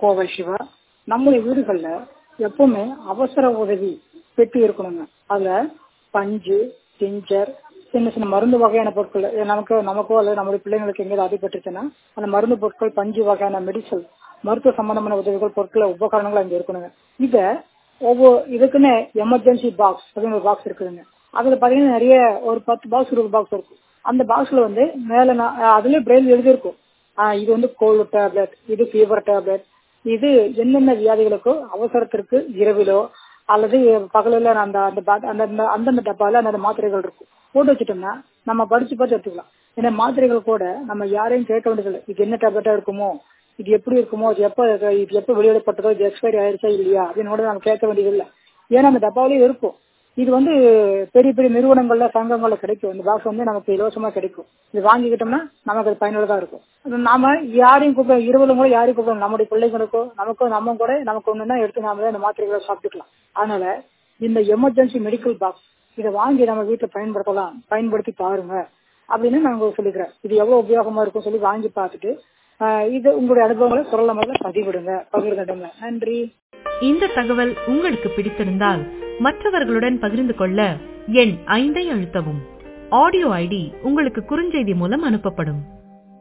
கோவை சிவா நம்முடைய வீடுகள்ல எப்பவுமே அவசர உதவி பெட்டி இருக்கணுங்க அதுல பஞ்சு டிஞ்சர் சின்ன சின்ன மருந்து வகையான பொருட்கள் இது நமக்கு நமக்கோ அல்லது நம்முடைய பிள்ளைங்களுக்கு எங்கேயாவது அடிபட்டுச்சுன்னா அந்த மருந்து பொருட்கள் பஞ்சு வகையான மெடிசல் மருத்துவ சம்பந்தமான உதவிகள் பொருட்கள் உபகரணங்கள் அங்க இருக்கணுங்க இத ஒவ்வொரு இதுக்குன்னு எமர்ஜென்சி பாக்ஸ் அப்படின்னு ஒரு பாக்ஸ் இருக்குதுங்க அதுல பாத்தீங்கன்னா நிறைய ஒரு பத்து பாக்ஸ் இருபது பாக்ஸ் இருக்கும் அந்த பாக்ஸ்ல வந்து மேல நான் அதுலயே பிரெயில் எழுதியிருக்கும் ஆஹ் இது வந்து கோல்டு டேப்லெட் இது ஃபீவர் டேப்லெட் இது என்னென்ன வியாதிகளுக்கோ அவசரத்திற்கு இரவிலோ அல்லது பகலில் அந்த அந்த பா- அந்த அந்த- அந்தந்த டப்பால அந்த மாத்திரைகள் இருக்கும் போட்டு வச்சுட்டோம்னா நம்ம படிச்சு பார்த்து எடுத்துக்கலாம் ஏன்னா மாத்திரைகள் கூட நம்ம யாரையும் கேட்க வேண்டியதில்லை இது என்ன டேப்லெட்டா இருக்குமோ இது எப்படி இருக்குமோ இது எப்ப இது எப்ப வெளியிடப்பட்டதோ இது எக்ஸ்பைரி ஆயிருச்சா இல்லையா அப்படின்னு கூட நம்ம கேட்க வேண்டியதில்லை ஏன்னா அந்த டப்பாவிலேயே இருக்கும் இது வந்து பெரிய பெரிய நிறுவனங்கள்ல சங்கங்கள்ல கிடைக்கும் இந்த பாக்ஸ் வந்து நமக்கு இலவசமா கிடைக்கும் இது வாங்கிக்கிட்டோம்னா நமக்கு அது பயனுள்ளதா இருக்கும் அது நாம யாரையும் கூப்பிட இருவரும் கூட யாரையும் கூப்பிடணும் நம்முடைய பிள்ளைங்களுக்கோ நமக்கோ நம்ம கூட நமக்கு ஒண்ணுன்னா எடுத்து நாம இந்த மாத்திரைகளை சாப்பிட்டுக்கலாம் அதனால இந்த எமர்ஜென்சி மெடிக்கல் பாக்ஸ் இதை வாங்கி நம்ம வீட்டுல பயன்படுத்தலாம் பயன்படுத்தி பாருங்க அப்படின்னு நாங்க சொல்லிக்கிறேன் இது எவ்வளவு உபயோகமா இருக்கும் சொல்லி வாங்கி பார்த்துட்டு ஆஹ் இது உங்களுடைய அனுபவங்களை குரல் முறையில பதிவிடுங்க பகிர்ந்துடுங்க நன்றி இந்த தகவல் உங்களுக்கு பிடித்திருந்தால் மற்றவர்களுடன் பகிர்ந்து கொள்ள எண் ஐந்தை அழுத்தவும் ஆடியோ ஐடி உங்களுக்கு குறுஞ்செய்தி மூலம் அனுப்பப்படும்